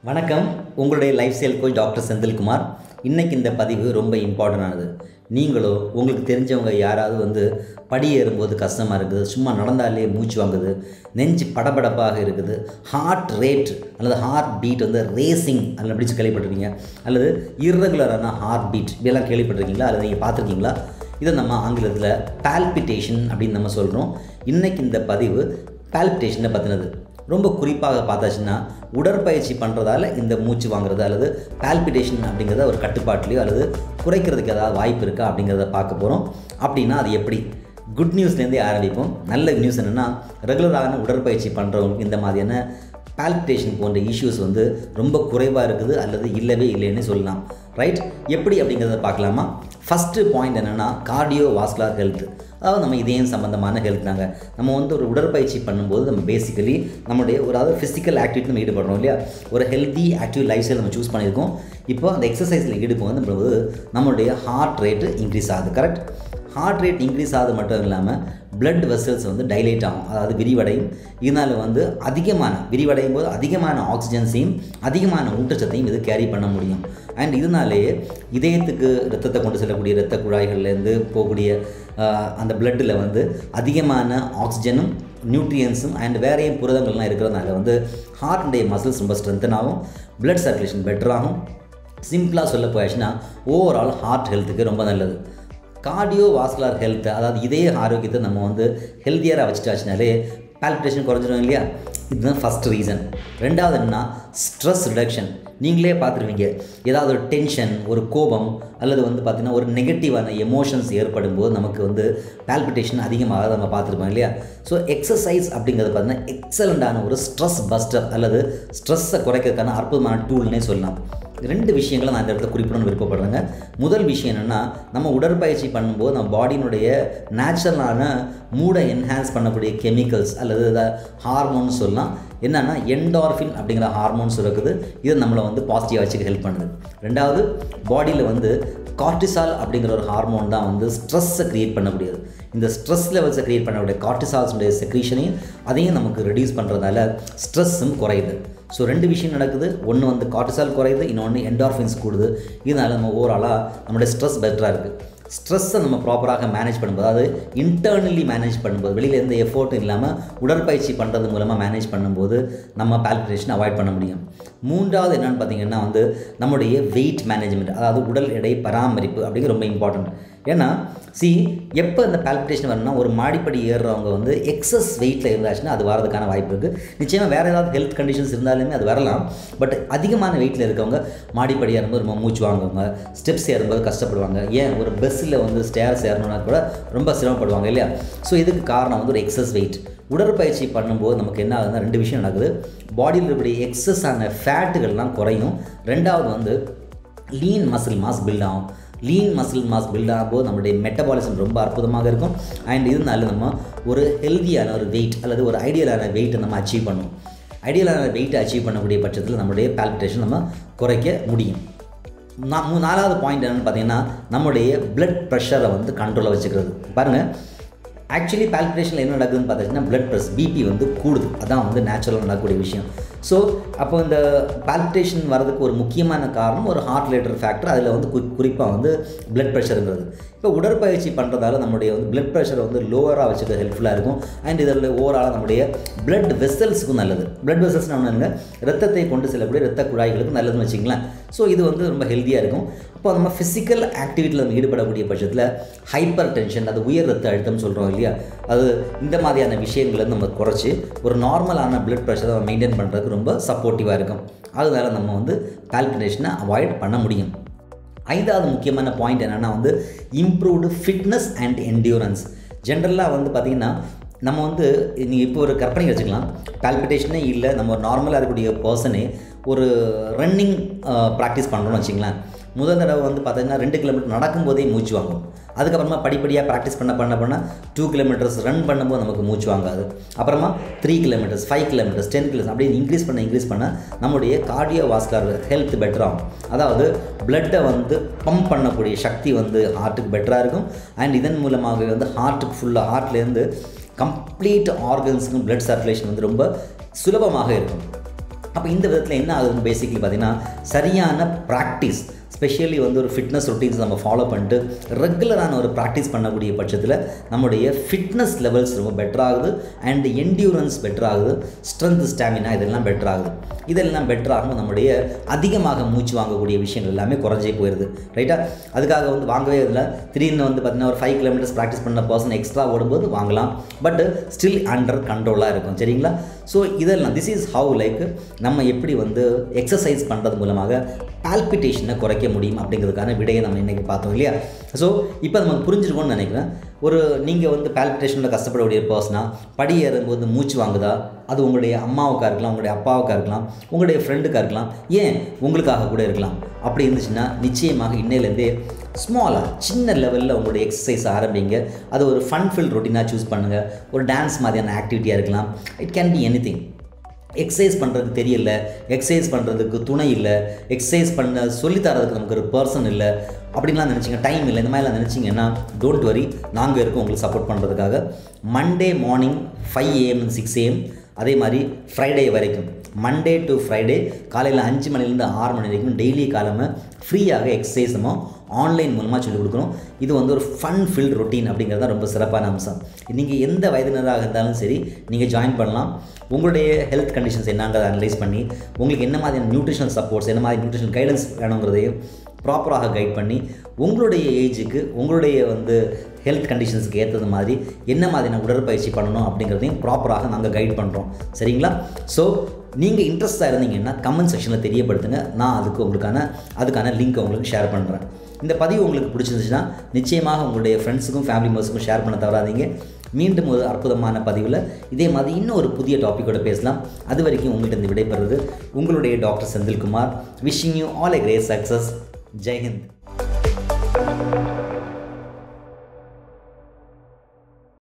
வணக்கம் உங்களுடைய lifestyle coach doctor Senthilkumar இன்றைக்கி இந்த பதிவு ரொம்ப இம்பார்ட்டண்டானது நீங்களோ உங்களுக்கு தெரிஞ்சவங்க யாராவது வந்து படி ஏறும்போது கஷ்டமாக இருக்குது சும்மா நடந்தாலே மூச்சு வாங்குது நெஞ்சு படபடப்பாக இருக்குது ஹார்ட் ரேட் அல்லது ஹார்ட் பீட் வந்து ரேசிங் அல்லது அப்படி கேள்விப்பட்டிருக்கீங்க அல்லது இர்ரெகுலரான ஹார்ட் பீட் இப்படியெல்லாம் கேள்விப்பட்டிருக்கீங்களா அல்லது நீங்கள் பார்த்துருக்கீங்களா இதை நம்ம ஆங்கிலத்தில் பால்பிட்டேஷன் அப்படின்னு நம்ம சொல்கிறோம் இன்றைக்கி இந்த பதிவு பால்பிட்டேஷனை பற்றினது ரொம்ப குறிப்பாக பார்த்தாச்சுன்னா உடற்பயிற்சி பண்ணுறதால இந்த மூச்சு வாங்குறது அல்லது பால்பிட்டேஷன் அப்படிங்கிறத ஒரு கட்டுப்பாட்டிலையோ அல்லது குறைக்கிறதுக்கு ஏதாவது வாய்ப்பு இருக்கா அப்படிங்கிறத பார்க்க போகிறோம் அப்படின்னா அது எப்படி குட் நியூஸ்லேருந்தே ஆரம்பிப்போம் நல்ல நியூஸ் என்னென்னா ரெகுலரான உடற்பயிற்சி பண்ணுறவங்களுக்கு இந்த மாதிரியான பால்பிட்டேஷன் போன்ற இஷ்யூஸ் வந்து ரொம்ப குறைவாக இருக்குது அல்லது இல்லவே இல்லைன்னு சொல்லலாம் ரைட் எப்படி அப்படிங்கிறத பார்க்கலாமா ஃபஸ்ட்டு பாயிண்ட் என்னென்னா கார்டியோ வாஸ்குலர் ஹெல்த் அதாவது நம்ம இதயம் சம்மந்தமான ஹெல்த் தாங்க நம்ம வந்து ஒரு உடற்பயிற்சி பண்ணும்போது நம்ம பேசிக்கலி நம்மளுடைய ஒரு அதாவது ஃபிசிக்கல் ஆக்டிவிட்டி நம்ம ஈடுபடுறோம் இல்லையா ஒரு ஹெல்தி ஆக்டிவ் லைஃப் ஸ்டைல் நம்ம சூஸ் பண்ணியிருக்கோம் இப்போ அந்த எக்ஸசைஸில் ஈடுபடும் போது நம்மளுடைய ஹார்ட் ரேட்டு இன்க்ரீஸ் ஆகுது கரெக்ட் ஹார்ட் ரேட் இன்க்ரீஸ் ஆகுது மட்டும் இல்லாமல் பிளட் வெசல்ஸ் வந்து டைலேட் ஆகும் அதாவது விரிவடையும் இதனால் வந்து அதிகமான விரிவடையும் போது அதிகமான ஆக்சிஜன்ஸையும் அதிகமான ஊட்டச்சத்தையும் இது கேரி பண்ண முடியும் அண்ட் இதனாலேயே இதயத்துக்கு ரத்தத்தை கொண்டு செல்லக்கூடிய இரத்த குழாய்கள்லேருந்து போகக்கூடிய அந்த பிளட்டில் வந்து அதிகமான ஆக்சிஜனும் நியூட்ரியன்ஸும் அண்ட் வேறையும் புரதங்கள்லாம் இருக்கிறதுனால வந்து ஹார்ட்டுடைய மசில்ஸ் ரொம்ப ஸ்ட்ரென்தன் ஆகும் பிளட் சர்க்குலேஷன் பெட்டராகும் சிம்பிளாக சொல்ல போயாச்சுன்னா ஓவரால் ஹார்ட் ஹெல்த்துக்கு ரொம்ப நல்லது கார்டியோ வாஸ்குலர் ஹெல்த் அதாவது இதய ஆரோக்கியத்தை நம்ம வந்து ஹெல்த்தியராக வச்சுட்டாச்சுனாலே பால்பிட்டேஷன் குறைஞ்சிடும் இல்லையா இதுதான் ஃபஸ்ட் ரீசன் ரெண்டாவது என்னன்னா ஸ்ட்ரெஸ் ரிடக்ஷன் நீங்களே பார்த்துருவீங்க ஏதாவது ஒரு டென்ஷன் ஒரு கோபம் அல்லது வந்து பார்த்திங்கன்னா ஒரு நெகட்டிவான எமோஷன்ஸ் ஏற்படும் போது நமக்கு வந்து பால்பிட்டேஷன் அதிகமாக நம்ம பார்த்துருப்போம் இல்லையா ஸோ எக்ஸசைஸ் அப்படிங்கிறது பார்த்திங்கன்னா எக்ஸலண்ட்டான ஒரு ஸ்ட்ரெஸ் பஸ்டர் அல்லது ஸ்ட்ரெஸ்ஸை குறைக்கிறதுக்கான அற்புதமான டூல்னே சொல்லலாம் ரெண்டு விஷயங்களை நான் இந்த இடத்துல குறிப்பிடணும்னு விருப்பப்படுறேங்க முதல் விஷயம் என்னென்னா நம்ம உடற்பயிற்சி பண்ணும்போது நம்ம பாடியினுடைய நேச்சுரலான மூடை என்ஹான்ஸ் பண்ணக்கூடிய கெமிக்கல்ஸ் அல்லது ஹார்மோன்ஸ் சொல்லலாம் என்னென்னா என்டார்ஃபின் அப்படிங்கிற ஹார்மோன்ஸ் இருக்குது இது நம்மளை வந்து பாசிட்டிவாக வச்சுக்க ஹெல்ப் பண்ணுது ரெண்டாவது பாடியில் வந்து கார்டிசால் அப்படிங்கிற ஒரு ஹார்மோன் தான் வந்து ஸ்ட்ரெஸ்ஸை க்ரியேட் பண்ணக்கூடியது இந்த ஸ்ட்ரெஸ் லெவல்ஸை க்ரியேட் பண்ணக்கூடிய கார்டிசால்ஸுடைய செக்ரீஷனையும் அதையும் நமக்கு ரெடியூஸ் பண்ணுறதால ஸ்ட்ரெஸ்ஸும் குறையுது ஸோ ரெண்டு விஷயம் நடக்குது ஒன்று வந்து கார்டிசால் குறையுது இன்னொன்று என்டார்ஃபின்ஸ் கூடுது இதனால் நம்ம ஓவராலாக நம்மளுடைய ஸ்ட்ரெஸ் பெட்டராக இருக்குது ஸ்ட்ரெஸ்ஸை நம்ம ப்ராப்பராக மேனேஜ் பண்ணும்போது அதாவது இன்டர்னலி மேனேஜ் பண்ணும்போது வெளியில் எந்த எஃபோர்ட்டும் இல்லாமல் உடற்பயிற்சி பண்ணுறது மூலமாக மேனேஜ் பண்ணும்போது நம்ம பால்பிட்டேஷன் அவாய்ட் பண்ண முடியும் மூன்றாவது என்னென்னு பார்த்தீங்கன்னா வந்து நம்முடைய வெயிட் மேனேஜ்மெண்ட் அதாவது உடல் எடை பராமரிப்பு அப்படிங்கிற ரொம்ப இம்பார்ட்டண்ட் ஏன்னா சி எப்போ இந்த பால்பிட்டேஷன் வரணும்னா ஒரு மாடிப்படி ஏறுறவங்க வந்து எக்ஸஸ் வெயிட்டில் இருந்தாச்சுன்னா அது வரதுக்கான வாய்ப்பு இருக்குது நிச்சயமாக வேறு ஏதாவது ஹெல்த் கண்டிஷன்ஸ் இருந்தாலுமே அது வரலாம் பட் அதிகமான வெயிட்டில் இருக்கவங்க மாடிப்படி ஏறும்போது ரொம்ப மூச்சு வாங்குவாங்க ஸ்டெப்ஸ் ஏறும்போது கஷ்டப்படுவாங்க ஏன் ஒரு பஸ்ஸில் வந்து ஸ்டேர்ஸ் ஏறணும்னா கூட ரொம்ப சிரமப்படுவாங்க இல்லையா ஸோ இதுக்கு காரணம் வந்து ஒரு எக்ஸஸ் வெயிட் உடற்பயிற்சி பண்ணும்போது நமக்கு என்ன ஆகுதுன்னா ரெண்டு விஷயம் நடக்குது பாடியில் இருக்கக்கூடிய எக்ஸஸ் ஆன ஃபேட்டுகள்லாம் குறையும் ரெண்டாவது வந்து லீன் மசில் மாஸ் பில்ட் ஆகும் லீன் மசில் மாஸ் பில்ட் ஆகும்போது நம்மளுடைய மெட்டபாலிசம் ரொம்ப அற்புதமாக இருக்கும் அண்ட் இதனால நம்ம ஒரு ஹெல்த்தியான ஒரு வெயிட் அல்லது ஒரு ஐடியலான வெயிட்டை நம்ம அச்சீவ் பண்ணுவோம் ஐடியலான வெயிட்டை அச்சீவ் பண்ணக்கூடிய பட்சத்தில் நம்மளுடைய பால்பிட்டேஷன் நம்ம குறைக்க முடியும் நான் நாலாவது பாயிண்ட் என்னென்னு பார்த்தீங்கன்னா நம்முடைய பிளட் ப்ரெஷரை வந்து கண்ட்ரோலில் வச்சுக்கிறது பாருங்கள் ஆக்சுவலி பால்பிட்டேஷனில் என்ன நடக்குதுன்னு பார்த்தீங்கன்னா பிளட் ப்ரெஸ் பிபி வந்து கூடுது அதான் வந்து நேச்சுரலாக நடக்கக்கூடிய விஷயம் ஸோ அப்போ இந்த பால்பிட்டேஷன் வரதுக்கு ஒரு முக்கியமான காரணம் ஒரு ஹார்ட் ரிலேட்டட் ஃபேக்டர் அதில் வந்து குறி குறிப்பாக வந்து பிளட் ப்ரெஷருங்கிறது இப்போ உடற்பயிற்சி பண்ணுறதால நம்முடைய வந்து பிளட் ப்ரெஷர் வந்து லோவராக வச்சுக்க ஹெல்ப்ஃபுல்லாக இருக்கும் அண்ட் இதில் ஓவராலாக நம்முடைய பிளட் வெசல்ஸுக்கும் நல்லது பிளட் வெசல்ஸ் நம்ம ரத்தத்தை கொண்டு செல்லக்கூடிய ரத்த குழாய்களுக்கு நல்லதுன்னு வச்சிங்களேன் ஸோ இது வந்து ரொம்ப ஹெல்த்தியாக இருக்கும் அப்போ நம்ம ஃபிசிக்கல் ஆக்டிவிட்டியில் நம்ம ஈடுபடக்கூடிய பட்சத்தில் ஹைப்பர் டென்ஷன் அது உயர் ரத்த அழுத்தம் சொல்கிறோம் இல்லையா அது இந்த மாதிரியான விஷயங்களை நம்ம குறைச்சி ஒரு நார்மலான பிளட் ப்ரெஷரை நம்ம மெயின்டைன் பண்ணுறதுக்கு ரொம்ப சப்போர்ட்டிவாக இருக்கும் அதனால் நம்ம வந்து பால்பிட்டேஷனை அவாய்ட் பண்ண முடியும் ஐந்தாவது முக்கியமான பாயிண்ட் என்னென்னா வந்து இம்ப்ரூவ்டு ஃபிட்னஸ் அண்ட் என்டியூரன்ஸ் ஜென்ரலாக வந்து பார்த்திங்கன்னா நம்ம வந்து நீங்கள் இப்போ ஒரு கற்பனை வச்சுக்கலாம் பால்பிட்டேஷனே இல்லை நம்ம ஒரு நார்மலாக இருக்கக்கூடிய பர்சனே ஒரு ரன்னிங் ப்ராக்டிஸ் பண்ணுறோன்னு வச்சிங்களேன் முதல் தடவை வந்து பார்த்தீங்கன்னா ரெண்டு கிலோமீட்டர் நடக்கும்போதே மூச்சு வாங்கும் அதுக்கப்புறமா படிப்படியாக ப்ராக்டிஸ் பண்ண பண்ண பண்ண டூ கிலோமீட்டர்ஸ் ரன் பண்ணும்போது நமக்கு மூச்சு வாங்காது அப்புறமா three kilometres five kilometres ten kilometres அப்படியே இன்க்ரீஸ் பண்ண இன்க்ரீஸ் பண்ண நம்முடைய கார்டியோ வாஸ்குலர் ஹெல்த் பெட்டராகும் அதாவது பிளட்டை வந்து பம்ப் பண்ணக்கூடிய சக்தி வந்து ஹார்ட்டுக்கு பெட்டராக இருக்கும் அண்ட் இதன் மூலமாக வந்து ஹார்ட்டுக்கு ஃபுல்லாக ஹார்ட்லேருந்து கம்ப்ளீட் ஆர்கன்ஸுக்கும் பிளட் சர்க்குலேஷன் வந்து ரொம்ப சுலபமாக இருக்கும் அப்போ இந்த விதத்தில் என்ன ஆகுதுன்னு பேசிக்கலி பார்த்தீங்கன்னா சரியான ப்ராக்டிஸ் ஸ்பெஷலி வந்து ஒரு ஃபிட்னஸ் ரொட்டீன்ஸ் நம்ம ஃபாலோ பண்ணிட்டு ரெகுலரான ஒரு ப்ராக்டிஸ் பண்ணக்கூடிய பட்சத்தில் நம்முடைய ஃபிட்னஸ் லெவல்ஸ் ரொம்ப பெட்டர் ஆகுது அண்ட் என்டியூரன்ஸ் பெட்டர் ஆகுது ஸ்ட்ரென்த் ஸ்டாமினா இதெல்லாம் பெட்டர் ஆகுது இதெல்லாம் பெட்டர் ஆகும் நம்முடைய அதிகமாக மூச்சு வாங்கக்கூடிய விஷயங்கள் எல்லாமே குறைஞ்சே போயிடுது ரைட்டா அதுக்காக வந்து வாங்கவே இல்லை திடீர்னு வந்து பார்த்தீங்கன்னா ஒரு ஃபைவ் கிலோமீட்டர்ஸ் ப்ராக்டிஸ் பண்ண பர்சன் எக்ஸ்ட்ரா ஓடும்போது வாங்கலாம் பட் ஸ்டில் அண்டர் கண்ட்ரோலாக இருக்கும் சரிங்களா ஸோ இதெல்லாம் திஸ் இஸ் ஹவு லைக் நம்ம எப்படி வந்து எக்ஸசைஸ் பண்ணுறது மூலமாக பால்பிட்டேஷனை குறைக்க முடியும் அப்படிங்கிறதுக்கான விடையை நம்ம இன்றைக்கி பார்த்தோம் இல்லையா ஸோ இப்போ நமக்கு புரிஞ்சிருக்கும்னு நினைக்கிறேன் ஒரு நீங்கள் வந்து பால்பிட்டேஷனில் கஷ்டப்படக்கூடிய பர்சனா படி ஏறும்போது மூச்சு வாங்குதா அது உங்களுடைய அம்மாவுக்காக இருக்கலாம் உங்களுடைய அப்பாவுக்காக இருக்கலாம் உங்களுடைய ஃப்ரெண்டுக்காக இருக்கலாம் ஏன் உங்களுக்காக கூட இருக்கலாம் அப்படி இருந்துச்சுன்னா நிச்சயமாக இன்னையிலேருந்தே ஸ்மாலாக சின்ன லெவலில் உங்களுடைய எக்ஸசைஸ் ஆரம்பிங்க அது ஒரு ஃபன் ஃபில் ரொட்டீனாக சூஸ் பண்ணுங்கள் ஒரு டான்ஸ் மாதிரியான ஆக்டிவிட்டியாக இருக்கலாம் it can be anything exercise பண்ணுறதுக்கு தெரியல எக்ஸசைஸ் பண்ணுறதுக்கு துணை இல்லை எக்ஸசைஸ் பண்ண சொல்லித்தரதுக்கு நமக்கு ஒரு பர்சன் இல்லை அப்படின்லாம் நினச்சிங்க டைம் இல்லை இந்த மாதிரிலாம் நினச்சிங்கன்னா டோன்ட் வரி நாங்கள் இருக்கோம் உங்களுக்கு சப்போர்ட் பண்ணுறதுக்காக Monday morning five AM six AM அதே மாதிரி ஃப்ரைடே வரைக்கும் மண்டே டு ஃப்ரைடே காலையில் அஞ்சு மணிலேருந்து ஆறு மணி வரைக்கும் டெய்லி காலமாக ஃப்ரீயாக எக்ஸசைஸ் நம்ம ஆன்லைன் மூலமாக சொல்லிக் கொடுக்குறோம் இது வந்து ஒரு ஃபன் ஃபில் ரொட்டீன் அப்படிங்கிறது தான் ரொம்ப சிறப்பான அம்சம் நீங்கள் எந்த வயதினராக இருந்தாலும் சரி நீங்கள் ஜாயின் பண்ணலாம் உங்களுடைய ஹெல்த் கண்டிஷன்ஸ் என்னங்கிறத அனலைஸ் பண்ணி உங்களுக்கு என்ன மாதிரியான நியூட்ரிஷனல் சப்போர்ட்ஸ் என்ன மாதிரி நியூட்ரிஷனல் கைடன்ஸ் வேணுங்கிறதையும் ப்ராப்பராக கைட் பண்ணி உங்களுடைய ஏஜுக்கு உங்களுடைய வந்து ஹெல்த் கண்டிஷன்ஸுக்கு ஏற்றது மாதிரி என்ன மாதிரியான உடற்பயிற்சி பண்ணணும் அப்படிங்கிறதையும் ப்ராப்பராக நாங்கள் கைட் பண்ணுறோம் சரிங்களா ஸோ நீங்கள் இன்ட்ரெஸ்டாக இருந்தீங்கன்னா கமெண்ட் செக்ஷனில் தெரியப்படுத்துங்க நான் அதுக்கு உங்களுக்கான அதுக்கான லிங்க் உங்களுக்கு ஷேர் பண்ணுறேன் இந்த பதிவு உங்களுக்கு பிடிச்சிருந்துச்சுன்னா நிச்சயமாக உங்களுடைய ஃப்ரெண்ட்ஸுக்கும் ஃபேமிலி மெம்பர்ஸுக்கும் ஷேர் பண்ண தவறாதீங்க மீண்டும் ஒரு அற்புதமான பதிவில் இதே மாதிரி இன்னும் ஒரு புதிய டாப்பிக்கோட பேசலாம் அது வரைக்கும் உங்கள்கிட்ட இருந்து விடைபெறுறது உங்களுடைய doctor Senthilkumar wishing you all a great success Jai Hind